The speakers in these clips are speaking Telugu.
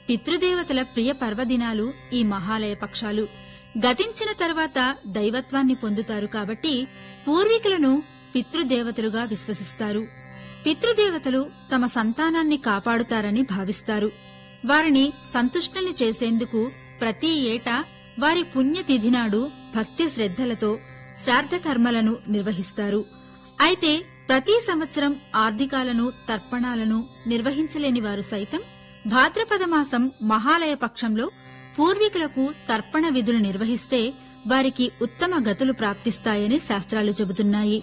పితృదేవతల ప్రియ పర్వదినాలు ఈ మహాలయ పక్షాలు గతించిన తర్వాత దైవత్వాన్ని పొందుతారు కాబట్టి పూర్వీకులను పితృదేవతలుగా విశ్వసిస్తారు పితృదేవతలు తమ సంతానాన్ని కాపాడుతారని భావిస్తారు వారిని సంతుష్టుల్ని చేసేందుకు ప్రతి ఏటా వారి పుణ్యతిథి నాడు భక్తి శ్రద్ధలతో శ్రాద్ధ కర్మలను నిర్వహిస్తారు అయితే ప్రతి సంవత్సరం ఆర్థికాలను తర్పణాలను నిర్వహించలేని వారు సైతం భాద్రపద మాసం మహాలయ పక్షంలో పూర్వీకులకు తర్పణ విధులు నిర్వహిస్తే వారికి ఉత్తమ గతులు ప్రాప్తిస్తాయని శాస్త్రాలు చెబుతున్నాయి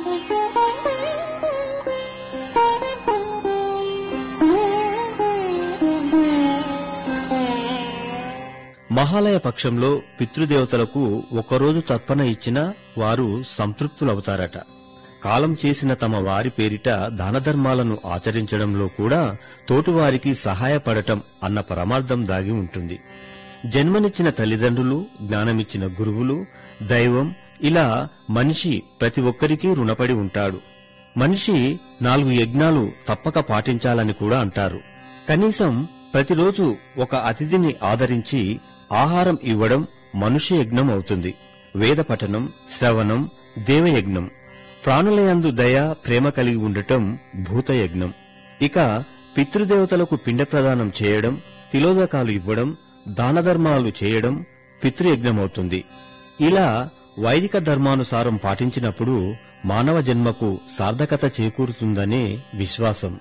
మహాలయ పక్షంలో పితృదేవతలకు ఒకరోజు తర్పణ ఇచ్చినా వారు సంతృప్తులవుతారట కాలం చేసిన తమ వారి పేరిట దానధర్మాలను ఆచరించడంలో కూడా తోటివారికి సహాయపడటం అన్న పరమార్థం దాగి ఉంటుంది జన్మనిచ్చిన తల్లిదండ్రులు జ్ఞానమిచ్చిన గురువులు దైవం ఇలా మనిషి ప్రతి ఒక్కరికీ రుణపడి ఉంటాడు మనిషి నాలుగు యజ్ఞాలు తప్పక పాటించాలని కూడా అంటారు కనీసం ప్రతిరోజు ఒక అతిథిని ఆదరించి ఆహారం ఇవ్వడం మనుష్య యజ్ఞం అవుతుంది వేద పఠనం శ్రవణం దేవయజ్ఞం ప్రాణులయందు దయ ప్రేమ కలిగి ఉండటం భూతయజ్ఞం ఇక పితృదేవతలకు పిండ ప్రదానం చేయడం తిలోదకాలు ఇవ్వడం దానధర్మాలు చేయడం పితృయజ్ఞమవుతుంది ఇలా వైదిక ధర్మానుసారం పాటించినప్పుడు మానవ జన్మకు సార్థకత చేకూరుతుందనే విశ్వాసం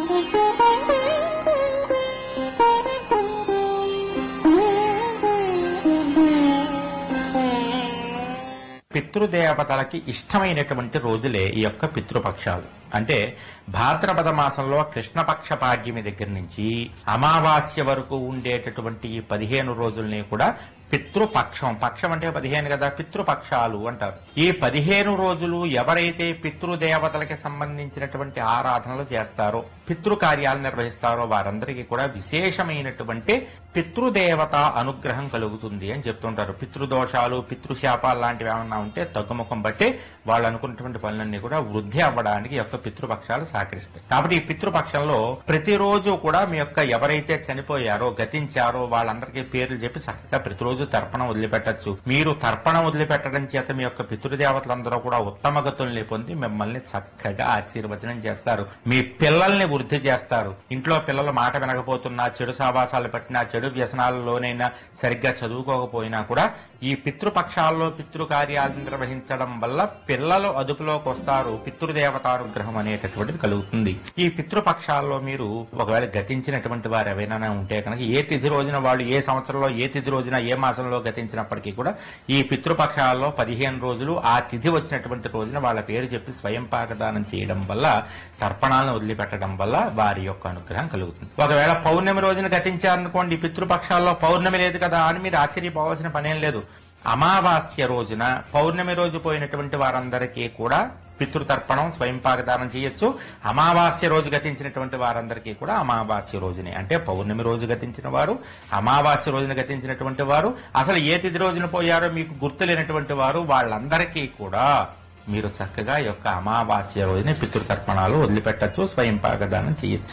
పితృదేవతలకి ఇష్టమైనటువంటి రోజులే ఈ యొక్క పితృపక్షాలు అంటే భాద్రపద మాసంలో కృష్ణపక్ష పాడ్యమి దగ్గర నుంచి అమావాస్య వరకు ఉండేటటువంటి ఈ పదిహేను రోజుల్ని కూడా పితృపక్షం పక్షం అంటే పదిహేను కదా పితృపక్షాలు అంటారు ఈ పదిహేను రోజులు ఎవరైతే పితృదేవతలకి సంబంధించినటువంటి ఆరాధనలు చేస్తారో పితృకార్యాలు నిర్వహిస్తారో వారందరికీ కూడా విశేషమైనటువంటి పితృదేవత అనుగ్రహం కలుగుతుంది అని చెప్తుంటారు పితృదోషాలు పితృశాపాలు లాంటివి ఏమన్నా ఉంటే తగ్గుముఖం బట్టి వాళ్ళు అనుకున్నటువంటి పనులన్నీ కూడా వృద్ధి అవ్వడానికి ఈ యొక్క పితృపక్షాలు సహకరిస్తాయి కాబట్టి ఈ పితృపక్షంలో ప్రతిరోజు కూడా మీ యొక్క ఎవరైతే చనిపోయారో గతించారో వాళ్ళందరికీ పేర్లు చెప్పి చక్కగా ప్రతిరోజు తర్పణం వదిలిపెట్టచ్చు మీరు తర్పణం వదిలిపెట్టడం చేత మీ యొక్క పితృదేవతలందరూ కూడా ఉత్తమ గతుల్ని పొంది మిమ్మల్ని చక్కగా ఆశీర్వచనం చేస్తారు మీ పిల్లల్ని వృద్ధి చేస్తారు ఇంట్లో పిల్లలు మాట వినకపోతున్నా చెడు సావాసాలు పట్టినా చెడు వ్యసనాలలోనైనా సరిగ్గా చదువుకోకపోయినా కూడా ఈ పితృపక్షాల్లో పితృకార్యాలు నిర్వహించడం వల్ల పిల్లలు అదుపులోకి వస్తారు పితృదేవతానుగ్రహం అనేటటువంటిది కలుగుతుంది ఈ పితృపక్షాల్లో మీరు ఒకవేళ గతించినటువంటి వారు ఎవరైనా ఉంటే కనుక ఏ తిథి రోజున వాళ్ళు ఏ సంవత్సరంలో ఏ తిథి రోజున ఏ మాసంలో గతించినప్పటికీ కూడా ఈ పితృపక్షాల్లో పదిహేను రోజులు ఆ తిథి వచ్చినటువంటి రోజున వాళ్ళ పేరు చెప్పి స్వయం పాకదానం చేయడం వల్ల తర్పణాలను వదిలిపెట్టడం వల్ల వారి యొక్క అనుగ్రహం కలుగుతుంది ఒకవేళ పౌర్ణమి రోజున గతించారనుకోండి పితృపక్షాల్లో పౌర్ణమి లేదు కదా అని మీరు ఆశ్చర్యపోవాల్సిన పనేం లేదు అమావాస్య రోజున పౌర్ణమి రోజు పోయినటువంటి వారందరికీ కూడా పితృతర్పణం స్వయం పాకదానం చేయొచ్చు అమావాస్య రోజు గతించినటువంటి వారందరికీ కూడా అమావాస్య రోజునే అంటే పౌర్ణమి రోజు గతించిన వారు అమావాస్య రోజున గతించినటువంటి వారు అసలు ఏ తిథి రోజున పోయారో మీకు గుర్తులేనటువంటి వారు వాళ్ళందరికీ కూడా మీరు చక్కగా ఈ యొక్క అమావాస్య రోజున పితృతర్పణాలు వదిలిపెట్టచ్చు స్వయం పాకదానం చేయొచ్చు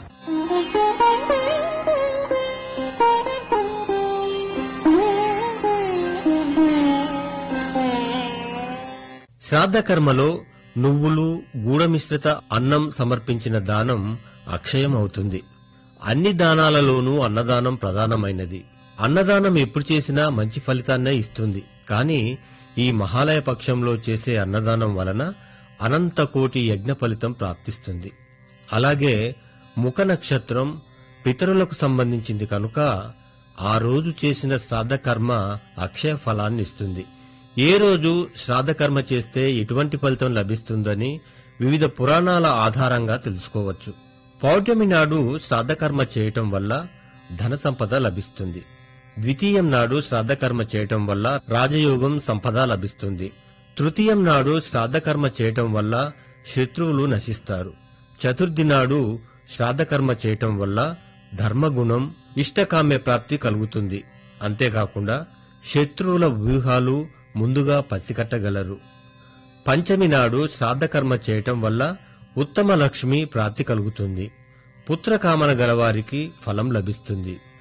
శ్రాద్ధ కర్మలో నువ్వులు గూఢమిశ్రిత అన్నం సమర్పించిన దానం అక్షయం అవుతుంది అన్ని దానాలలోనూ అన్నదానం ప్రధానమైనది అన్నదానం ఎప్పుడు చేసినా మంచి ఫలితాన్నే ఇస్తుంది కాని ఈ మహాలయ పక్షంలో చేసే అన్నదానం వలన అనంత కోటి యజ్ఞ ఫలితం ప్రాప్తిస్తుంది అలాగే ముఖ నక్షత్రం పితరులకు సంబంధించింది కనుక ఆ రోజు చేసిన శ్రాద్ధ కర్మ అక్షయ ఫలాన్ని ఇస్తుంది ఏ రోజు శ్రాద్ధ కర్మ చేస్తే ఎటువంటి ఫలితం లభిస్తుందని వివిధ పురాణాల ఆధారంగా తెలుసుకోవచ్చు పౌర్ణమి నాడు శ్రాద్ధ కర్మ చేయటం వల్ల ధన సంపద లభిస్తుంది ద్వితీయం నాడు శ్రాద్ధ కర్మ చేయటం వల్ల రాజయోగం సంపద లభిస్తుంది తృతీయం నాడు శ్రాద్ధ కర్మ చేయటం వల్ల శత్రువులు నశిస్తారు చతుర్థి నాడు శ్రాద్ధ కర్మ చేయటం వల్ల ధర్మగుణం ఇష్టకామ్య ప్రాప్తి కలుగుతుంది అంతేకాకుండా శత్రువుల వ్యూహాలు ముందుగా పసికట్టగలరు పంచమి నాడు శ్రాద్ధకర్మ చేయటం వల్ల ఉత్తమ లక్ష్మి ప్రాప్తి కలుగుతుంది పుత్రకామన గలవారికి ఫలం లభిస్తుంది